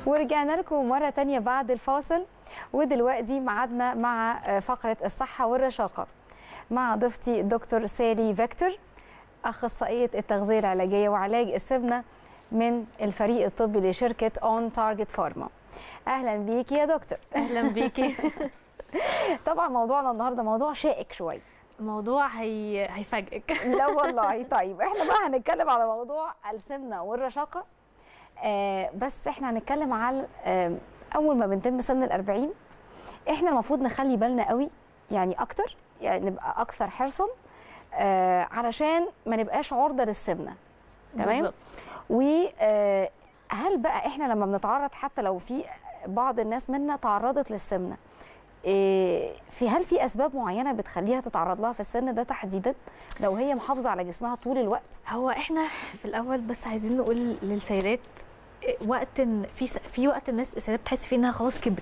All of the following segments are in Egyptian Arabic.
ورجعنا لكم مرة تانية بعد الفاصل ودلوقتي معادنا مع فقرة الصحة والرشاقة مع ضيفتي الدكتور سالي فيكتور أخصائية التغذية العلاجية وعلاج السمنة من الفريق الطبي لشركة اون تارجت فارما أهلا بيكي يا دكتور اهلا بيكي طبعا موضوعنا النهارده موضوع شائك شوية موضوع هي... هيفاجئك لا والله طيب احنا بقى هنتكلم على موضوع السمنة والرشاقة آه بس احنا هنتكلم على آه اول ما بنتم سن الأربعين احنا المفروض نخلي بالنا قوي يعني اكتر يعني نبقى اكثر حرصا آه علشان ما نبقاش عرضه للسمنه تمام بالظبط. وهل بقى احنا لما بنتعرض حتى لو في بعض الناس منا تعرضت للسمنه إيه، في هل في اسباب معينه بتخليها تتعرض لها في السن ده تحديدا لو هي محافظه على جسمها طول الوقت هو احنا في الاول بس عايزين نقول للسيدات وقت إن- في س- في وقت الناس السيدات بتحس فيه انها خلاص كبرت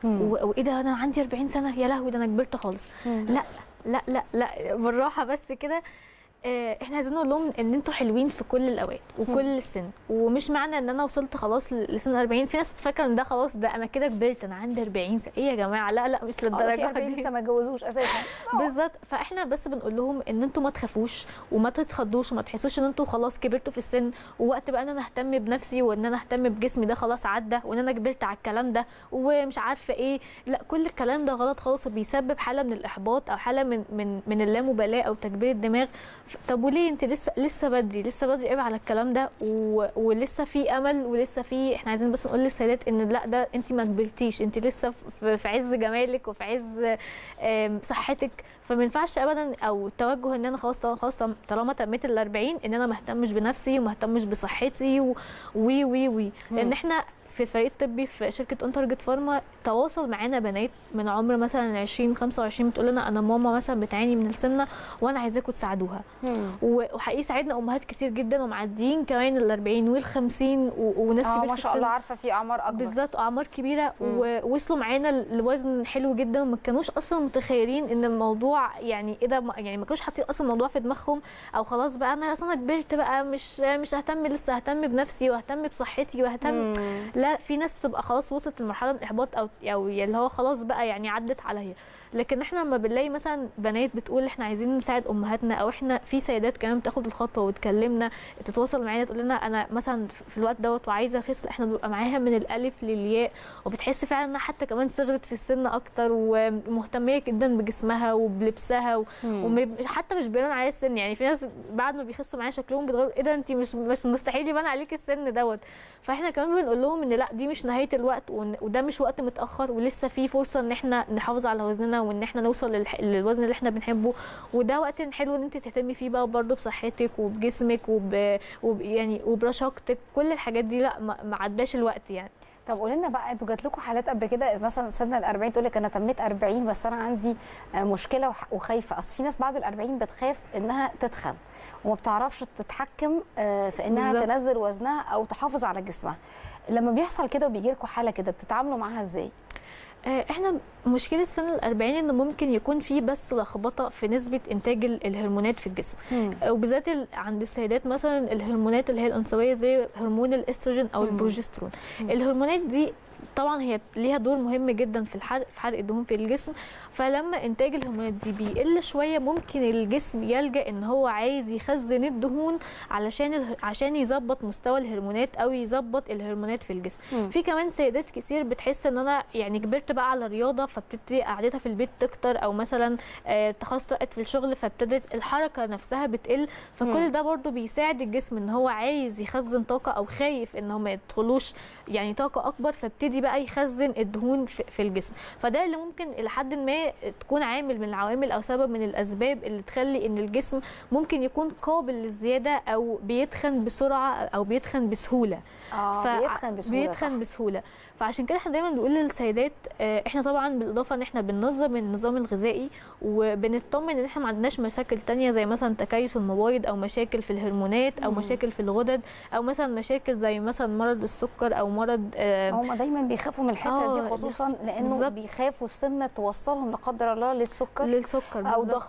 و- وايه ده انا عندي 40 سنه يا لهوي ده انا كبرت خالص لا لا لا لا بالراحه بس كده آه، احنا عايزين نقول لهم ان انتوا حلوين في كل الاوقات وكل السن ومش معنى ان انا وصلت خلاص ل- لسن 40 في ناس فاكره ان ده خلاص ده انا كده كبرت انا عندي 40 سنه ايه يا جماعه لا لا مش آه، في للدرجه 40 دي لسه ما اتجوزوش اساسا بالظبط فاحنا بس بنقول لهم ان انتوا ما تخافوش وما تتخضوش وما تحسوش ان انتوا خلاص كبرتوا في السن ووقت بقى ان انا اهتم بنفسي وان انا اهتم بجسمي ده خلاص عدى وان انا كبرت على الكلام ده ومش عارفه ايه لا كل الكلام ده غلط خالص وبيسبب حاله من الاحباط او حاله من من من اللامبالاه او تكبير الدماغ ف- طب وليه انت لسه لسه بدري لسه بدري قوي على الكلام ده و... ولسه في امل ولسه في احنا عايزين بس نقول للسيدات ان لا ده انت ما كبرتيش انت لسه في في عز جمالك وفي عز آم، صحتك فما ينفعش ابدا او التوجه ان انا خلاص خلاص طالما تميت ال 40 ان انا ما اهتمش بنفسي وما اهتمش بصحتي و- وي وي وي لان احنا في الفريق الطبي في شركه اون تارجت فارما تواصل معانا بنات من عمر مثلا 20 25 بتقول لنا انا ماما مثلا بتعاني من السمنه وانا عايزاكم تساعدوها و- وحقيقي ساعدنا امهات كتير جدا ومعديين كمان ال 40 وال 50 و- وناس اه كبيره ما في شاء السن. الله عارفه في اعمار اكبر بالظبط اعمار كبيره مم. ووصلوا معانا لوزن حلو جدا وما كانوش اصلا متخيلين ان الموضوع يعني ايه ده يعني ما كانوش حاطين اصلا الموضوع في دماغهم او خلاص بقى انا اصلا كبرت بقى مش مش ههتم لسه ههتم بنفسي واهتم بصحتي واهتم مم. لا في ناس بتبقى خلاص وصلت لمرحله من الاحباط او او اللي هو خلاص بقى يعني عدت عليا لكن احنا لما بنلاقي مثلا بنات بتقول احنا عايزين نساعد امهاتنا او احنا في سيدات كمان بتاخد الخطوه وتكلمنا تتواصل معانا تقول لنا انا مثلا في الوقت دوت وعايزه اخس لا، احنا بنبقى معاها من الالف للياء وبتحس فعلا انها حتى كمان صغرت في السن اكتر ومهتميه جدا بجسمها وبلبسها و... وحتى مش بيبان عليها السن يعني في ناس بعد ما بيخسوا معايا شكلهم بيتغيروا ايه ده انت مش مش مستحيل يبان عليك السن دوت فاحنا كمان بنقول لهم ان لا دي مش نهايه الوقت وإن- وده مش وقت متاخر ولسه في فرصه ان احنا نحافظ على وزننا وان احنا نوصل للح... للوزن اللي احنا بنحبه وده وقت حلو ان انت تهتمي فيه بقى برضه بصحتك وبجسمك وب... وب... يعني وبرشاقتك كل الحاجات دي لا ما, ما عداش الوقت يعني طب قولي لنا بقى انتوا جات لكم حالات قبل كده مثلا سن ال 40 تقول لك انا تميت 40 بس انا عندي آه، مشكله وح- وخايفه اصل في ناس بعد ال 40 بتخاف انها تتخن وما بتعرفش تتحكم آه، في انها بالظبط. تنزل وزنها او تحافظ على جسمها لما بيحصل كده وبيجي لكم حاله كده بتتعاملوا معاها ازاي؟ آه، احنا مشكله سن الأربعين ان ممكن يكون في بس لخبطه في نسبه انتاج ال- الهرمونات في الجسم آه، وبالذات ال- عند السيدات مثلا الهرمونات اللي هي الانثويه زي هرمون الاستروجين او مم. البروجسترون مم. الهرمونات دي طبعا هي ليها دور مهم جدا في الحرق في حرق الدهون في الجسم فلما انتاج الهرمونات دي بيقل شويه ممكن الجسم يلجا ان هو عايز يخزن الدهون علشان اله- عشان يظبط مستوى الهرمونات او يظبط الهرمونات في الجسم مم. في كمان سيدات كتير بتحس ان انا يعني كبرت بقى على الرياضه فبتبتدي قعدتها في البيت تكتر او مثلا آه، خلاص طلعت في الشغل فابتدت الحركه نفسها بتقل مم. فكل ده برضو بيساعد الجسم ان هو عايز يخزن طاقه او خايف ان هو ما يدخلوش يعني طاقه اكبر فابتدي بقى يخزن الدهون في في الجسم فده اللي ممكن الى حد ما تكون عامل من العوامل او سبب من الاسباب اللي تخلي ان الجسم ممكن يكون قابل للزياده او بيتخن بسرعه او بيتخن بسهوله اه ف- بيتخن بسهوله بيتخن صح. بسهوله فعشان كده احنا دايما بنقول للسيدات آه، احنا طبعا بالاضافه ان احنا بننظم النظام الغذائي وبنطمن ان احنا ما عندناش مشاكل تانية زي مثلا تكيس المبايض او مشاكل في الهرمونات او مم. مشاكل في الغدد او مثلا مشاكل زي مثلا مرض السكر او مرض آه، هم دايما بيخافوا من الحته دي آه، خصوصا لانه بالظبط. بيخافوا السمنه توصلهم لا قدر الله للسكر للسكر او بالظبط. ضغط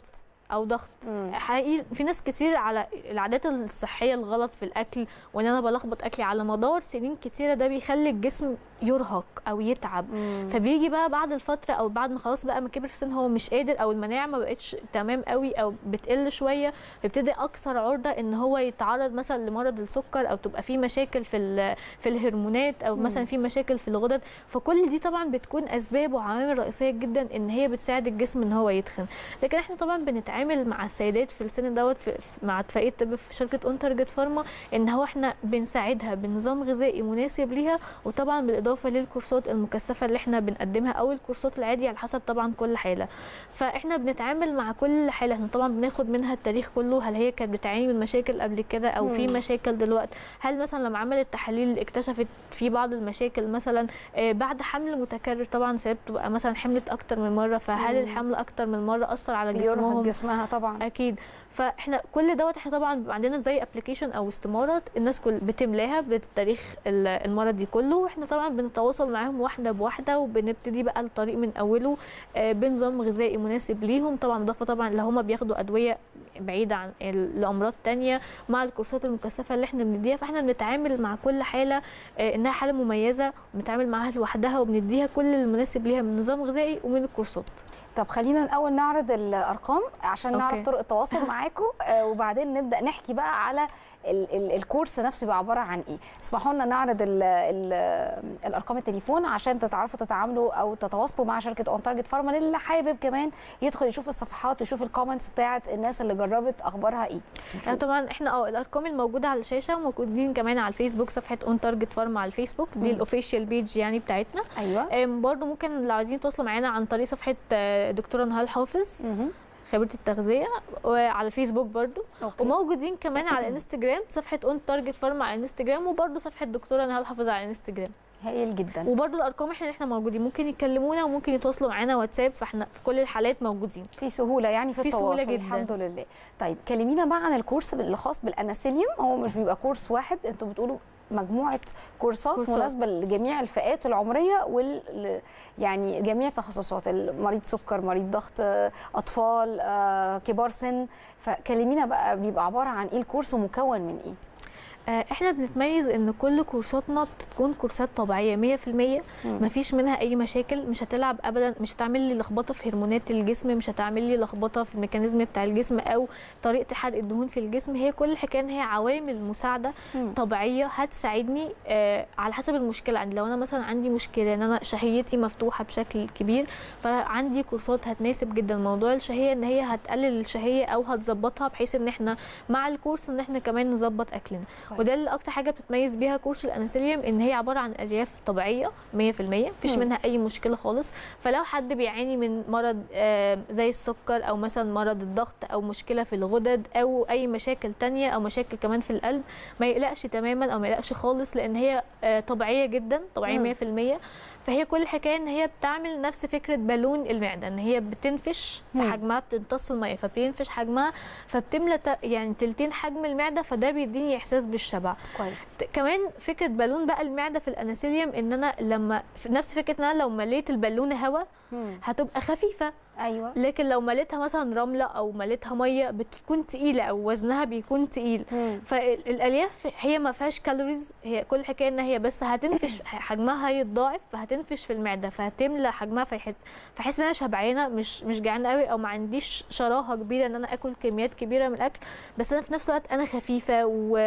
او ضغط مم. حقيقي في ناس كتير على العادات الصحيه الغلط في الاكل وان انا بلخبط اكلي على مدار سنين كتيره ده بيخلي الجسم يرهق او يتعب مم. فبيجي بقى بعد الفتره او بعد ما خلاص بقى ما كبر في السن هو مش قادر او المناعه ما بقتش تمام قوي او بتقل شويه فيبتدي اكثر عرضه ان هو يتعرض مثلا لمرض السكر او تبقى في مشاكل في ال- في الهرمونات او مم. مثلا في مشاكل في الغدد فكل دي طبعا بتكون اسباب وعوامل رئيسيه جدا ان هي بتساعد الجسم ان هو يتخن لكن احنا طبعا بنتعامل مع السيدات في السن دوت في في- مع اتفاقيه طب في شركه اون تارجت فارما ان هو احنا بنساعدها بنظام غذائي مناسب ليها وطبعا بالاضافه للكورسات المكثفه اللي احنا بنقدمها او الكورسات العاديه على حسب طبعا كل حاله فاحنا بنتعامل مع كل حاله احنا طبعا بناخد منها التاريخ كله هل هي كانت بتعاني من مشاكل قبل كده او في مم. مشاكل دلوقتي هل مثلا لما عملت تحاليل اكتشفت في بعض المشاكل مثلا آه، بعد حمل متكرر طبعا ساعات بتبقى مثلا حملت اكتر من مره فهل مم. الحمل اكتر من مره اثر على بيرهق جسمهم جسمها طبعا اكيد فاحنا كل دوت احنا طبعا بيبقى عندنا زي ابلكيشن او استماره الناس كل بتملاها بالتاريخ ال- المرضي كله واحنا طبعا بنتواصل معاهم واحده بواحده وبنبتدي بقى الطريق من اوله آه، بنظام غذائي مناسب ليهم طبعا اضافه طبعا اللي هم بياخدوا ادويه بعيده عن ال- لامراض تانية مع الكورسات المكثفه اللي احنا بنديها فاحنا بنتعامل مع كل حاله آه، انها حاله مميزه بنتعامل معاها لوحدها وبنديها كل المناسب ليها من نظام غذائي ومن الكورسات طب خلينا الاول نعرض الارقام عشان أوكي. نعرف طرق التواصل معاكم آه، وبعدين نبدا نحكي بقى على ال ال الكورس نفسه بيبقى عباره عن ايه اسمحوا لنا نعرض ال ال الارقام التليفون عشان تتعرفوا تتعاملوا او تتواصلوا مع شركه اون تارجت فارما اللي حابب كمان يدخل يشوف الصفحات ويشوف الكومنتس بتاعه الناس اللي جربت اخبارها ايه يعني طبعا احنا اه الارقام الموجوده على الشاشه موجودين كمان على الفيسبوك صفحه اون تارجت فارما على الفيسبوك دي مم. الاوفيشال بيج يعني بتاعتنا ايوه آم، برضو ممكن لو عايزين يتواصلوا معانا عن طريق صفحه آه، دكتوره نهال حافظ مهم. خبيره التغذيه وعلى الفيسبوك برضو اوكي وموجودين كمان على انستجرام صفحه اون تارجت فارما على انستجرام وبرضو صفحه دكتوره نهال حافظ على انستجرام هايل جدا وبرضو الارقام احنا احنا موجودين ممكن يكلمونا وممكن يتواصلوا معانا واتساب فاحنا في كل الحالات موجودين في سهوله يعني في, في التواصل سهولة جدا. الحمد لله طيب كلمينا بقى عن الكورس اللي خاص بالاناسيليوم هو مش بيبقى كورس واحد انتوا بتقولوا مجموعه كورسات, كورسات. مناسبه لجميع الفئات العمريه وال ل- يعني جميع التخصصات مريض سكر مريض ضغط آه، اطفال آه، كبار سن فكلمينا بقى بيبقى عباره عن ايه الكورس ومكون من ايه آه، احنا بنتميز ان كل كورساتنا بتكون كورسات طبيعيه 100% مم. مفيش منها اي مشاكل مش هتلعب ابدا مش هتعمل لي لخبطه في هرمونات الجسم مش هتعمل لي لخبطه في الميكانيزم بتاع الجسم او طريقه حرق الدهون في الجسم هي كل الحكايه ان هي عوامل مساعده مم. طبيعيه هتساعدني آه على حسب المشكله عندي لو انا مثلا عندي مشكله ان انا شهيتي مفتوحه بشكل كبير فعندي كورسات هتناسب جدا موضوع الشهيه ان هي هتقلل الشهيه او هتظبطها بحيث ان احنا مع الكورس ان احنا كمان نظبط اكلنا كويس. وده اللي اكتر حاجه بتتميز بيها كورس الانسوليوم ان هي عباره عن الياف طبيعيه 100% مفيش مم. منها اي مشكله خالص فلو حد بيعاني من مرض آه، زي السكر او مثلا مرض الضغط او مشكله في الغدد او اي مشاكل تانية او مشاكل كمان في القلب ما يقلقش تماما او ما يقلقش خالص لان هي آه، طبيعيه جدا طبيعيه 100% فهي كل الحكايه ان هي بتعمل نفس فكره بالون المعده ان هي بتنفش في مم. حجمها بتمتص الميه فبتنفش حجمها فبتملى ت- يعني تلتين حجم المعده فده بيديني احساس بالشبع كويس ت- كمان فكره بالون بقى المعده في الاناسيليوم ان انا لما في نفس فكره ان انا لو مليت البالونه هواء مم. هتبقى خفيفه ايوه لكن لو مليتها مثلا رمله او مليتها ميه بتكون تقيله او وزنها بيكون تقيل مم. فالالياف هي ما فيهاش كالوريز هي كل الحكايه ان هي بس هتنفش حجمها هيتضاعف فهتنفش في المعده فهتملى حجمها فيحس فاحس ان انا شبعانه مش مش جعانه قوي او ما عنديش شراهه كبيره ان انا اكل كميات كبيره من الاكل بس انا في نفس الوقت انا خفيفه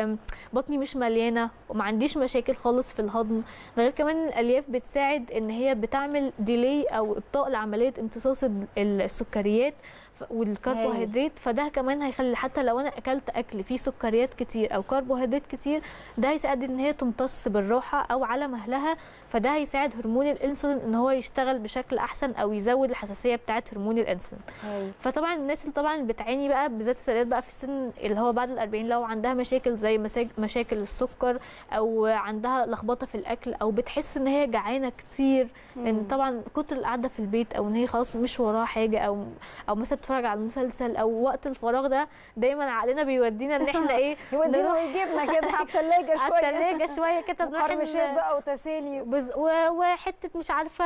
وبطني مش مليانه وما عنديش مشاكل خالص في الهضم ده غير كمان الالياف بتساعد ان هي بتعمل ديلي او ابطاء لعمليه امتصاص ال- السكريات ف- والكربوهيدرات فده كمان هيخلي حتى لو انا اكلت اكل فيه سكريات كتير او كربوهيدرات كتير ده هيساعد ان هي تمتص بالراحه او على مهلها فده هيساعد هرمون الانسولين ان هو يشتغل بشكل احسن او يزود الحساسيه بتاعه هرمون الانسولين هايل. فطبعا الناس اللي طبعا بتعاني بقى بالذات السيدات بقى في السن اللي هو بعد ال 40 لو عندها مشاكل زي مساج- مشاكل السكر او عندها لخبطه في الاكل او بتحس ان هي جعانه كتير لان مم. طبعا كتر القعده في البيت او ان هي خلاص مش وراها حاجه او او مثلا بتتفرج بنتفرج على المسلسل او وقت الفراغ ده دايما عقلنا بيودينا ان احنا ايه يودينا نروح ويجيبنا كده على الثلاجه على شويه الثلاجه شويه كده نروح مقرمشات ن- بقى وتسالي بز... و... وحته مش عارفه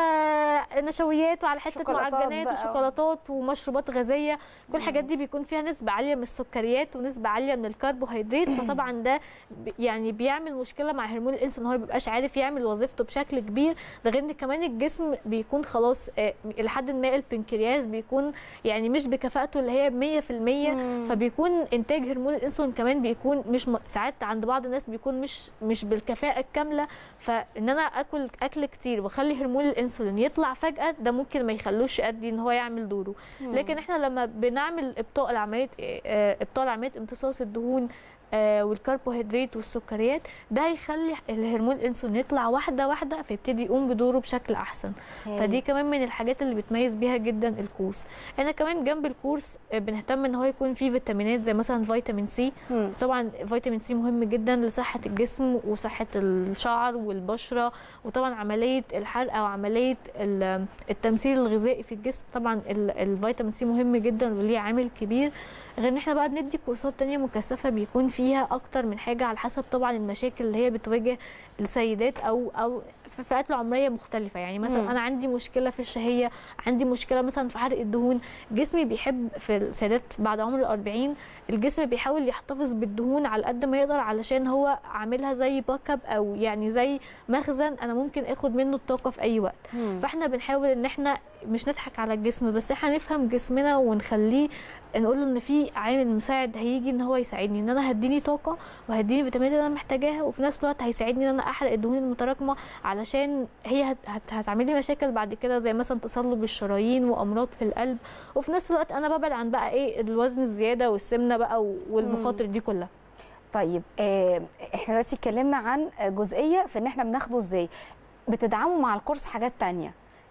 نشويات وعلى حته شوكولاتات معجنات بقى. وشوكولاتات ومشروبات غازيه كل الحاجات دي بيكون فيها نسبه عاليه من السكريات ونسبه عاليه من الكربوهيدرات فطبعا ده ب... يعني بيعمل مشكله مع هرمون الانسولين ان هو ما بيبقاش عارف يعمل وظيفته بشكل كبير ده غير ان كمان الجسم بيكون خلاص آه، لحد ما البنكرياس بيكون يعني مش بكفاءته اللي هي 100% مم. فبيكون انتاج هرمون الانسولين كمان بيكون مش م... ساعات عند بعض الناس بيكون مش مش بالكفاءه الكامله فان انا اكل اكل كتير واخلي هرمون الانسولين يطلع فجاه ده ممكن ما يخلوش يأدي ان هو يعمل دوره لكن احنا لما بنعمل ابطاء لعمليه آه، ابطاء لعمليه امتصاص الدهون آه، والكربوهيدرات والسكريات ده هيخلي الهرمون الانسولين يطلع واحده واحده فيبتدي يقوم بدوره بشكل احسن فدي كمان من الحاجات اللي بتميز بيها جدا الكورس انا كمان جنب الكورس آه، بنهتم ان هو يكون فيه فيتامينات زي مثلا فيتامين سي مم. طبعا فيتامين سي مهم جدا لصحه الجسم وصحه الشعر والبشره وطبعا عمليه الحرق او عمليه ال- التمثيل الغذائي في الجسم طبعا ال- الفيتامين سي مهم جدا وليه عامل كبير غير ان احنا بقى بندي كورسات تانية مكثفه بيكون فيها اكتر من حاجه على حسب طبعا المشاكل اللي هي بتواجه السيدات او او في فئات العمريه مختلفه يعني مثلا مم. انا عندي مشكله في الشهيه عندي مشكله مثلا في حرق الدهون جسمي بيحب في السيدات بعد عمر الأربعين الجسم بيحاول يحتفظ بالدهون على قد ما يقدر علشان هو عاملها زي باك اب او يعني زي مخزن انا ممكن اخد منه الطاقه في اي وقت مم. فاحنا بنحاول ان احنا مش نضحك على الجسم بس احنا نفهم جسمنا ونخليه نقول له ان في عامل مساعد هيجي ان هو يساعدني ان انا هديني طاقه وهديني الفيتامينات اللي انا محتاجاها وفي نفس الوقت هيساعدني ان انا احرق الدهون المتراكمه علشان هي هت هت هتعمل لي مشاكل بعد كده زي مثلا تصلب الشرايين وامراض في القلب وفي نفس الوقت انا ببعد عن بقى ايه الوزن الزياده والسمنه بقى و- والمخاطر دي كلها طيب آه، احنا دلوقتي اتكلمنا عن جزئيه في ان احنا بناخده ازاي بتدعموا مع الكورس حاجات تانية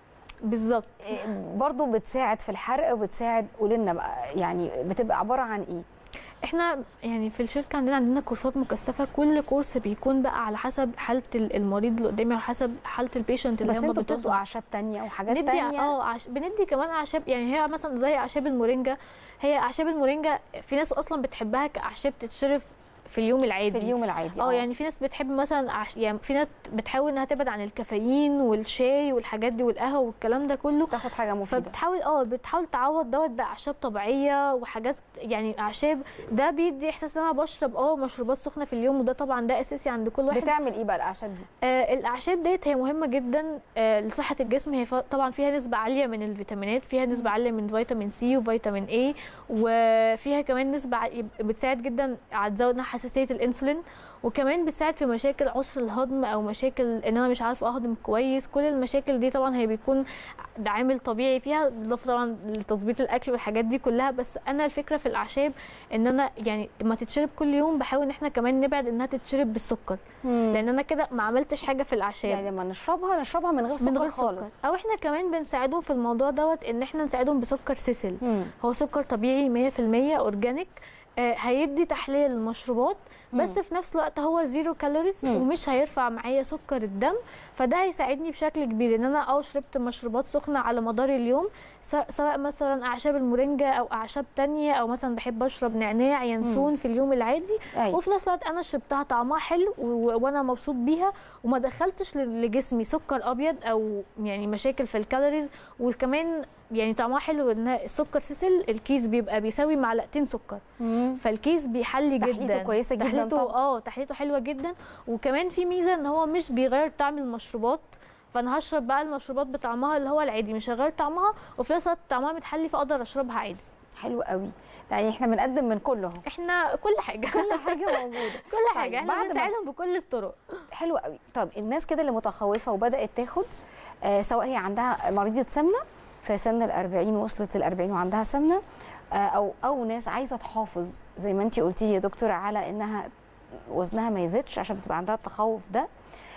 بالظبط آه، برضو بتساعد في الحرق وبتساعد قولي لنا بقى يعني بتبقى عباره عن ايه احنا يعني في الشركه عندنا عندنا كورسات مكثفه كل كورس بيكون بقى على حسب حاله ال- المريض اللي قدامي على حسب حاله البيشنت اللي بس هم انتوا بتوصل بتدوا اعشاب تانية وحاجات ندي تانية اه عش... بندي كمان اعشاب يعني هي مثلا زي اعشاب المورينجا هي اعشاب المورينجا في ناس اصلا بتحبها كاعشاب تتشرب في اليوم العادي في اليوم العادي اه يعني في ناس بتحب مثلا عش... يعني في ناس بتحاول انها تبعد عن الكافيين والشاي والحاجات دي والقهوه والكلام ده كله تاخد حاجه مفيده فبتحاول اه بتحاول تعوض دوت باعشاب طبيعيه وحاجات يعني اعشاب ده بيدي احساس ان انا بشرب اه مشروبات سخنه في اليوم وده طبعا ده اساسي عند كل واحد بتعمل ايه بقى الاعشاب دي آه الاعشاب ديت هي مهمه جدا آه لصحه الجسم هي ف- طبعا فيها نسبه عاليه من الفيتامينات فيها نسبه عاليه من فيتامين سي وفيتامين اي وفيها كمان نسبه ع- بتساعد جدا على تزود حساسيه الانسولين وكمان بتساعد في مشاكل عسر الهضم او مشاكل ان انا مش عارفه اهضم كويس كل المشاكل دي طبعا هي بيكون ده عامل طبيعي فيها بالاضافه طبعا لتظبيط الاكل والحاجات دي كلها بس انا الفكره في الاعشاب ان انا يعني ما تتشرب كل يوم بحاول ان احنا كمان نبعد انها تتشرب بالسكر لان انا كده ما عملتش حاجه في الاعشاب يعني لما نشربها نشربها من غير سكر من غير خالص سكر او احنا كمان بنساعدهم في الموضوع دوت ان احنا نساعدهم بسكر سيسل مم. هو سكر طبيعي 100% اورجانيك آه، هيدي تحليه للمشروبات بس في نفس الوقت هو زيرو كالوريز مم. ومش هيرفع معايا سكر الدم فده هيساعدني بشكل كبير ان انا اه شربت مشروبات سخنه على مدار اليوم س- سواء مثلا اعشاب المورينجا او اعشاب تانية او مثلا بحب اشرب نعناع ينسون في اليوم العادي أيوة. وفي نفس الوقت انا شربتها طعمها حلو و- وانا مبسوط بيها وما دخلتش ل- لجسمي سكر ابيض او يعني مشاكل في الكالوريز وكمان يعني طعمها حلو ان السكر سيسل الكيس بيبقى بيساوي معلقتين سكر مم. فالكيس بيحلي تحليته جدا كويسة جدا تحليته طبعا. اه تحليته حلوه جدا وكمان في ميزه ان هو مش بيغير طعم المشروبات فانا هشرب بقى المشروبات بطعمها اللي هو العادي مش هغير طعمها وفي نفس الوقت طعمها متحلي فاقدر اشربها عادي حلو قوي يعني احنا بنقدم من كله اهو احنا كل حاجه كل حاجه موجوده كل حاجه طيب، بعد احنا ما- بنساعدهم بكل الطرق حلو قوي طب الناس كده اللي متخوفه وبدات تاخد آه سواء هي عندها مريضه سمنه في سن ال 40 وصلت لل 40 وعندها سمنه آه او او ناس عايزه تحافظ زي ما انت قلتي يا دكتوره على انها وزنها ما يزيدش عشان بتبقى عندها التخوف ده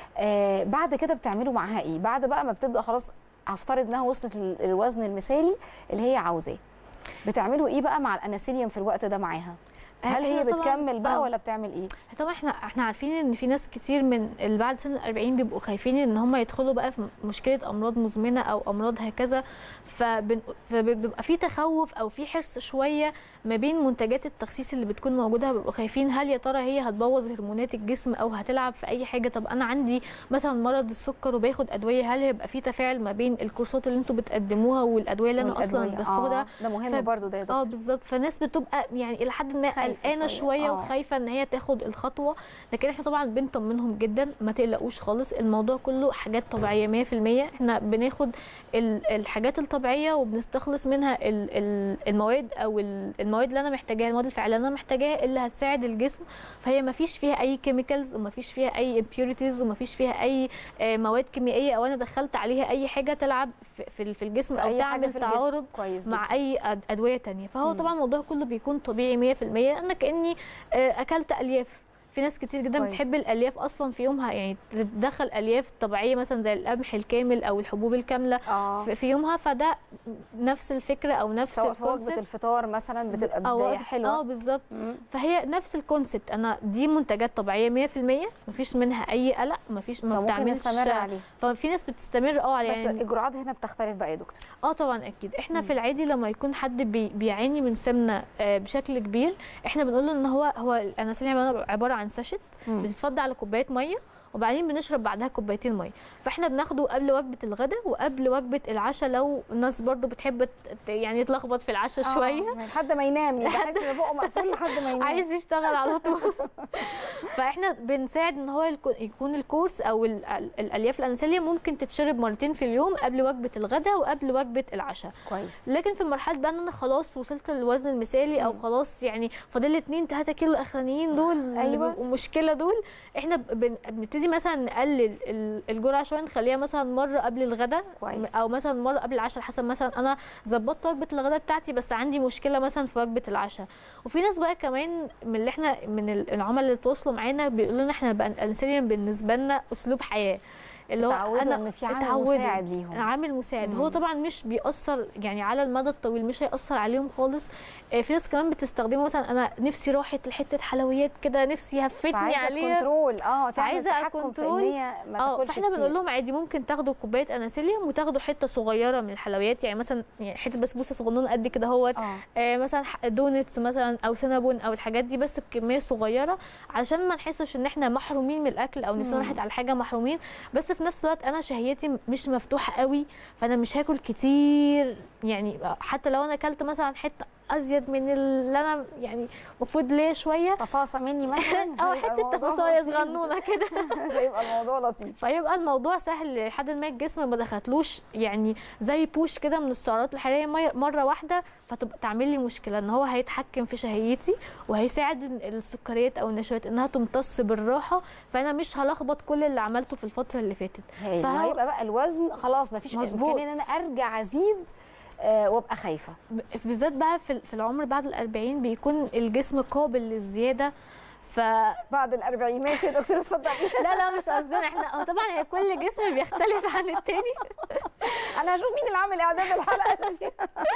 آه بعد كده بتعملوا معاها ايه بعد بقى ما بتبدا خلاص هفترض انها وصلت لل- للوزن المثالي اللي هي عاوزاه بتعملوا ايه بقى مع الاناسيليوم في الوقت ده معاها هل هي إحنا طبعاً- بتكمل بقى آه. ولا بتعمل ايه طبعا احنا احنا عارفين ان في ناس كتير من اللي بعد سن ال 40 بيبقوا خايفين ان هم يدخلوا بقى في مشكله امراض مزمنه او امراض هكذا فبن- فبيبقى في تخوف او في حرص شويه ما بين منتجات التخسيس اللي بتكون موجوده بيبقوا خايفين هل يا ترى هي هتبوظ هرمونات الجسم او هتلعب في اي حاجه طب انا عندي مثلا مرض السكر وباخد ادويه هل هيبقى في تفاعل ما بين الكورسات اللي انتوا بتقدموها والادويه اللي انا اصلا والأدوية. باخدها آه. ده مهم ف- برضو ده يا اه دكتور بالظبط فالناس بتبقى يعني الى حد ما خايفة قلقانه شوية. شويه آه. وخايفه ان هي تاخد الخطوه لكن احنا طبعا بنطمنهم جدا ما تقلقوش خالص الموضوع كله حاجات طبيعيه 100% احنا بناخد ال- الحاجات الطبيعيه وبنستخلص منها ال- ال- المواد او ال- المواد اللي انا محتاجاها المواد الفعاله اللي انا محتاجاها اللي هتساعد الجسم فهي ما فيش فيها اي كيميكالز وما فيش فيها اي امبيوريتيز وما فيش فيها اي آه، مواد كيميائيه او انا دخلت عليها اي حاجه تلعب في- في في الجسم في او أي حاجة تعمل في الجسم. تعارض كويس مع جداً. اي أد- ادويه تانية فهو مم. طبعا الموضوع كله بيكون طبيعي 100% انا كاني آه، اكلت الياف في ناس كتير جدا كويس. بتحب الالياف اصلا في يومها يعني تدخل الياف طبيعيه مثلا زي القمح الكامل او الحبوب الكامله اه في- في يومها فده نفس الفكره او نفس سواء في وجبه الكونسيبت الفطار مثلا بتبقى أو- بدايه اه حلوه بالظبط مم. فهي نفس الكونسيبت انا دي منتجات طبيعيه 100% مفيش منها اي قلق مفيش ما فممكن بتعملش نستمر عليه ففي ناس بتستمر اه على بس يعني الجرعات هنا بتختلف بقى يا دكتور اه طبعا اكيد احنا مم. في العادي لما يكون حد بي بيعاني من سمنه آه، بشكل كبير احنا بنقول له ان هو هو الانسولين عباره عباره عن ساشت مم. بتتفضى على كوبايه ميه وبعدين بنشرب بعدها كوبايتين ميه فاحنا بناخده قبل وجبه الغداء وقبل وجبه العشاء لو الناس برضو بتحب ت- يعني تلخبط في العشاء آه، شويه يعني لحد ما ينام يبقى حاسس ان بقه مقفول لحد ما ينام عايز يشتغل على طول فاحنا بنساعد ان هو الكو- يكون الكورس او ال- ال- الالياف الانسوليه ممكن تتشرب مرتين في اليوم قبل وجبه الغداء وقبل وجبه العشاء كويس لكن في مرحله بقى ان انا خلاص وصلت للوزن المثالي او مم. خلاص يعني فاضل لي 2 3 كيلو الاخرانيين دول اللي أيوة. بيبقوا مشكله دول احنا بن- بنبتدي مثلا نقلل ال- الجرعه شويه نخليها مثلا مره قبل الغداء كويس. او مثلا مره قبل العشاء حسب مثلا انا ظبطت وجبه الغداء بتاعتي بس عندي مشكله مثلا في وجبه العشاء وفي ناس بقى كمان من اللي احنا من ال- العملاء اللي تواصلوا معانا بيقولوا لنا احنا بقى الانسولين بالنسبه لنا اسلوب حياه اللي هو اتعودوا انا ان في عامل اتعودوا. مساعد ليهم عامل مساعد هو مم. طبعا مش بيأثر يعني على المدى الطويل مش هيأثر عليهم خالص آه، في ناس كمان بتستخدمه مثلا انا نفسي راحت لحته حلويات كده نفسي هفتني فعايزه عليها كنترول اه تعمل فعايزة تحكم في كنترول. ان هي ما اه تاكلش فاحنا كتير. بنقول لهم عادي ممكن تاخدوا كوبايه اناسيليوم وتاخدوا حته صغيره من الحلويات يعني مثلا يعني حته بسبوسه صغنونه قد كده اهوت اه آه مثلا ح- دونتس مثلا او سينابون او الحاجات دي بس بكميه صغيره علشان ما نحسش ان احنا محرومين من الاكل او نفسنا مم. راحت على حاجه محرومين بس في نفس الوقت انا شهيتي مش مفتوحه قوي فانا مش هاكل كتير يعني حتى لو انا اكلت مثلا حته ازيد من اللي انا يعني المفروض ليا شويه تفاصه مني مثلا او هيبقى حته الموضوع تفاصيل بسيط. صغنونه كده هيبقى الموضوع لطيف فيبقى الموضوع سهل لحد ما الجسم ما دخلتلوش يعني زي بوش كده من السعرات الحراريه مي- مره واحده فتبقى تعمل لي مشكله ان هو هيتحكم في شهيتي وهيساعد إن السكريات او النشويات انها تمتص بالراحه فانا مش هلخبط كل اللي عملته في الفتره اللي فاتت هايل فهو- هيبقى بقى الوزن خلاص مفيش مظبوط. امكانيه ان انا ارجع ازيد آه وابقى خايفه ب- بالذات بقى في في العمر بعد الأربعين بيكون الجسم قابل للزياده ف بعد ال 40 ماشي يا دكتور اتفضلي لا لا مش قصدنا احنا هو طبعا هي كل جسم بيختلف عن التاني انا هشوف مين اللي عامل اعداد الحلقه دي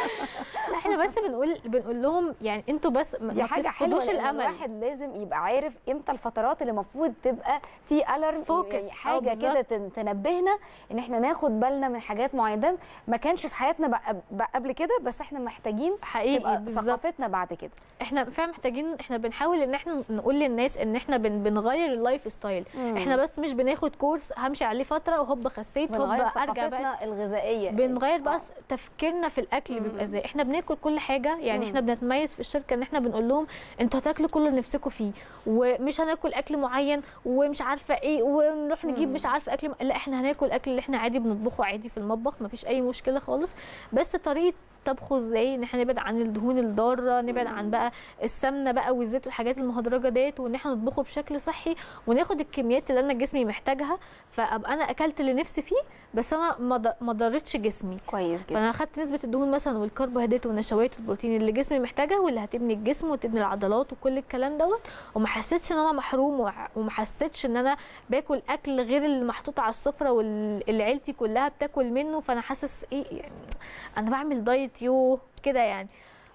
لا، احنا بس بنقول بنقول لهم يعني انتوا بس ما دي ما حاجه حلوه تفقدوش لأن الامل الواحد لازم يبقى عارف امتى الفترات اللي المفروض تبقى في الارم Focus. يعني آه، حاجه بالظبط. كده تن- تنبهنا ان احنا ناخد بالنا من حاجات معينه ما كانش في حياتنا بقى بقى قبل كده بس احنا محتاجين حقيقي تبقى بالظبط ثقافتنا بعد كده احنا فعلا محتاجين احنا بنحاول ان احنا نقول للناس ان احنا بن بنغير اللايف ستايل مم. احنا بس مش بناخد كورس همشي عليه فتره وهوب خسيت هوب بنغير ارجع بقى ثقافتنا الغذائيه بنغير بقى آه. تفكيرنا في الاكل مم. بيبقى ازاي احنا بناكل كل حاجه يعني مم. احنا بنتميز في الشركه ان احنا بنقول لهم انتوا هتاكلوا كل اللي نفسكم فيه ومش هناكل اكل معين ومش عارفه ايه ونروح نجيب مم. مش عارفه اكل م... لا احنا هناكل الاكل اللي احنا عادي بنطبخه عادي في المطبخ مفيش اي مشكله خالص بس طريقه طبخه ازاي ان احنا نبعد عن الدهون الضاره نبعد عن بقى السمنه بقى والزيت والحاجات المهدرجه ديت وان احنا نطبخه بشكل صحي وناخد الكميات اللي انا جسمي محتاجها فابقى انا اكلت اللي نفسي فيه بس انا ما ض- ما ضرتش جسمي كويس جدا فانا اخدت نسبه الدهون مثلا والكربوهيدرات والنشويات والبروتين اللي جسمي محتاجها واللي هتبني الجسم وتبني العضلات وكل الكلام دوت وما حسيتش ان انا محروم وع- وما حسيتش ان انا باكل اكل غير اللي محطوط على السفره واللي عيلتي كلها بتاكل منه فانا حاسس ايه يعني انا بعمل دايت يو كده يعني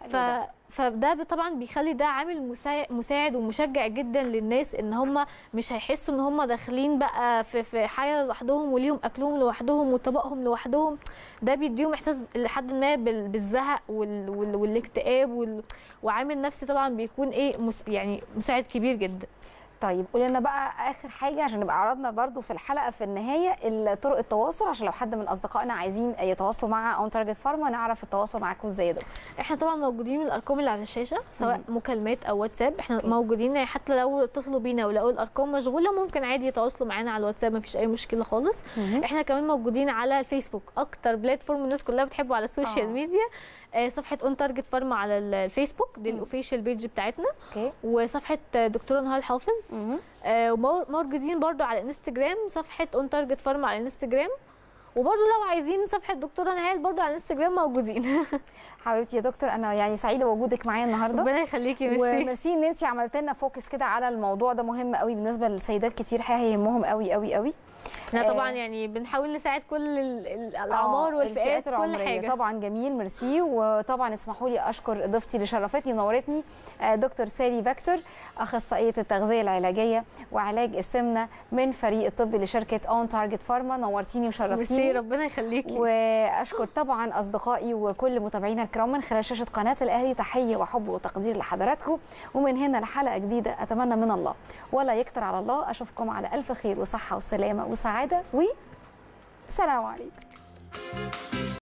حلو ف... ده. فده طبعا بيخلي ده عامل مساعد, مساعد ومشجع جدا للناس ان هم مش هيحسوا ان هم داخلين بقى في في حاله لوحدهم وليهم اكلهم لوحدهم وطبقهم لوحدهم ده بيديهم احساس لحد ما بال- بالزهق وال... وال... والاكتئاب وال... وعامل نفسي طبعا بيكون ايه مس... يعني مساعد كبير جدا طيب قولي لنا بقى اخر حاجه عشان نبقى عرضنا برضو في الحلقه في النهايه طرق التواصل عشان لو حد من اصدقائنا عايزين يتواصلوا مع اون تارجت فارما نعرف التواصل معاكم ازاي يا دكتور احنا طبعا موجودين من الارقام اللي على الشاشه سواء مكالمات او واتساب احنا أوكي. موجودين يعني حتى لو اتصلوا بينا ولقوا الارقام مشغوله ممكن عادي يتواصلوا معانا على الواتساب مفيش اي مشكله خالص احنا كمان موجودين على الفيسبوك اكتر بلاتفورم الناس كلها بتحبه على السوشيال آه. ميديا آه، صفحه اون تارجت فارما على ال- الفيسبوك دي مم. الاوفيشال بيج بتاعتنا اوكي وصفحه آه، دكتوره نهال حافظ مهم. آه، ومو- موجودين برضو على الانستجرام صفحه اون تارجت فارما على الانستجرام وبرضو لو عايزين صفحه دكتوره نهال برضو على الانستجرام موجودين حبيبتي يا دكتور انا يعني سعيده بوجودك معايا النهارده ربنا يخليكي ميرسي وميرسي ان انت عملت لنا فوكس كده على الموضوع ده مهم قوي بالنسبه للسيدات كتير حقيقه هيهمهم قوي قوي قوي احنا طبعا آه. يعني بنحاول نساعد كل ال- ال- الاعمار آه، والفئات الفئات كل العمرية. حاجه طبعا جميل ميرسي وطبعا اسمحوا لي اشكر ضيفتي اللي شرفتني ونورتني آه، دكتور سالي فاكتور اخصائيه التغذيه العلاجيه وعلاج السمنه من فريق الطبي لشركه اون تارجت فارما نورتيني ميرسي وشرفتيني ربنا يخليكي واشكر طبعا اصدقائي وكل متابعينا الكرام من خلال شاشه قناه الاهلي تحيه وحب وتقدير لحضراتكم ومن هنا لحلقه جديده اتمنى من الله ولا يكتر على الله اشوفكم على الف خير وصحه وسلامه وسعاده و سلام عليكم